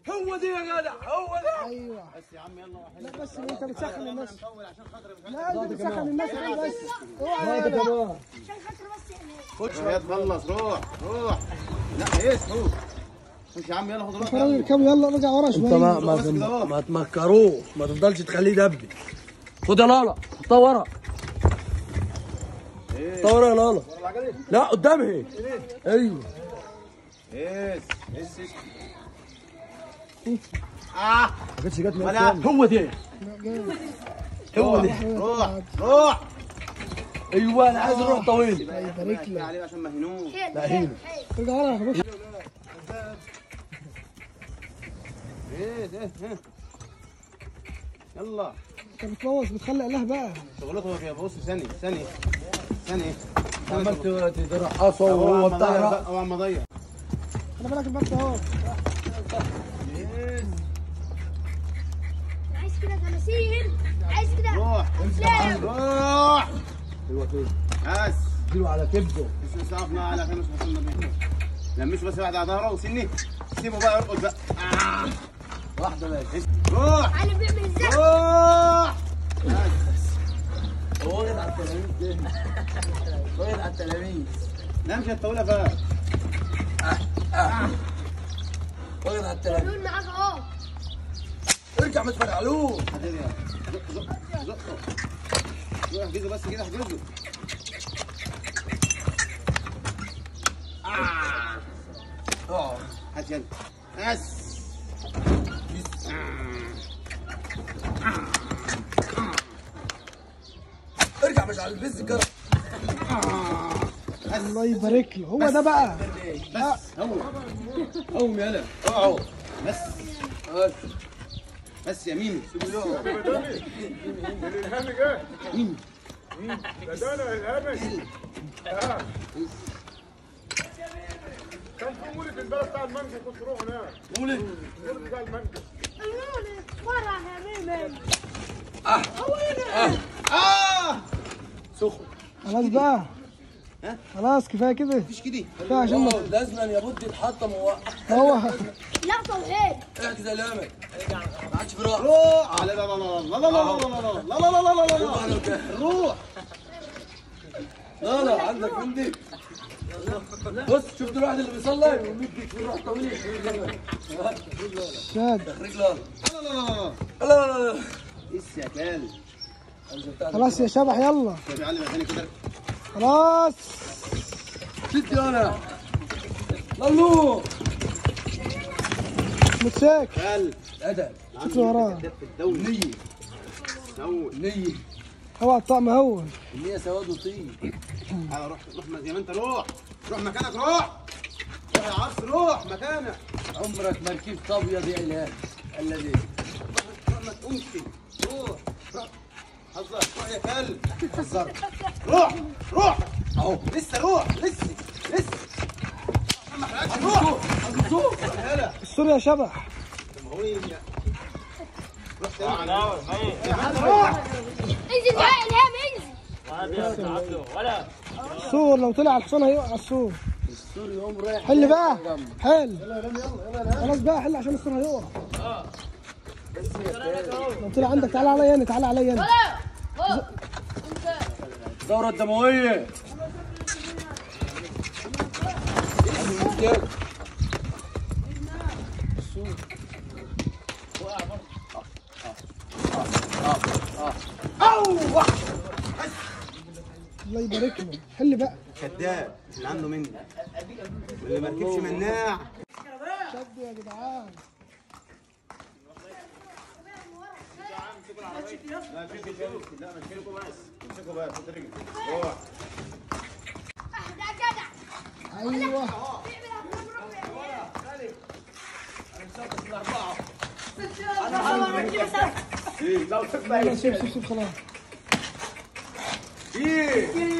هو دي يا جدع هو ده ايوه بس يا عم يلا واحد لا بس انت بتسخن الناس طول عشان خاطر لا انت بتسخن الناس بس اوعى هات يا كمان عشان خاطر بس يعني خش يا تخلص روح روح لا ايش روح خش يا عم يلا خد روح فرامل اركبوا يلا ارجع ورا انت شويه ما ما, بس كده اهو. ما تمكروش ما تفضلش تخليه يدبي خد يا لالا حطها ورا حطها ورا يا لالا لا قدام اهي ايوه ايش ايش ايش اه ما كانتش جت من ولا. التاني. هو دي هو دي روح روح ايوه انا عايز اروح طويل يبارك لك عليه عشان ما هنوه خير لا، هنا. ارجع ورا يا باشا ايه ايه ايه يلا انت بتبوظ بتخلق له بقى شغلته فيها بص ثانية ثانية ثانية عملت ترقصه وهو بتاع رقص. اوعى ما اضيع خلي بالك الباب ده اهو عايز كده تماثيل عايز كده روح افلام روح ايوه كده بس اديله على كبده مش صعبنا على خمس وصلنا بيه لمش بس واحد على ظهره وسني سيبه بقى يرقص بقى آه. واحده بس روح علي بيعمل ازاي روح هو واخد على التلاميذ ده واخد على التلاميذ لا مش هتطولها بقى واخد على التلاميذ دول معاك اهو ارجع ما تفرقعلوش حدد يا زق زق زقه روح احجزه بس كده احجزه اه هات يلا بس ارجع مش على البيز كده الله يبارك له هو ده بقى بس هو قوم يلا اقعد بس بس بس يا ميمي كان في مولد البلد بتاع المانجا كنت روح هناك قولي مولد بتاع المانجا المولد فرح يا ميمي اه سخن خلاص بقى ها؟ خلاص كفايه كده مفيش كده كفايه عشان ما- لازم يا بودي يتحطم ووقع هو لا توحيد احكي سلامك ما عادش في راحه روح لا لا لا لا لا لا لا لا لا لا لا لا لا لا لا روح لا لا عندك عندي بص شفت الواحد اللي بيصلي ومدي في روح طويل شاد رجله لا لا لا لا لا لا لا ايش يا كلب خلاص يا شبح يلا طب يا علي مكاني كده خلاص شدي انا لالو متشاك كلب ادب شوف وراه دف الدولة نية سوي نية هو الطقم هو النية سواد وطين تعالى روح روح زي ما انت روح روح مكانك روح روح يا عصر روح مكانك عمرك ما ركبت ابيض يا اله الذي روح ما تقومش روح روح حذر روح يا كلب حذر روح روح اهو لسه روح لسه لسه ما حرقتش روح روح يلا السور يا شبح هو يا روح تاني يا حد روح انزل بقى يا الهام انزل السور لو طلع على الحصان هيقع السور السوري يقوم رايح حل بقى حل خلاص بقى حل عشان السور هيقع لو طلع عندك تعالى عليا انا تعالى عليا انا الدورة الدموية الله يبارك له حل بقى كذاب اللي عنده مني واللي ما ركبش مناع شدوا يا جدعان لا مش لا مش كده بس امسكوا بقى خد رجلي روح ده جدع ايوه بيعمل افلام روح يلا شوف شوف شوف خلاص ايه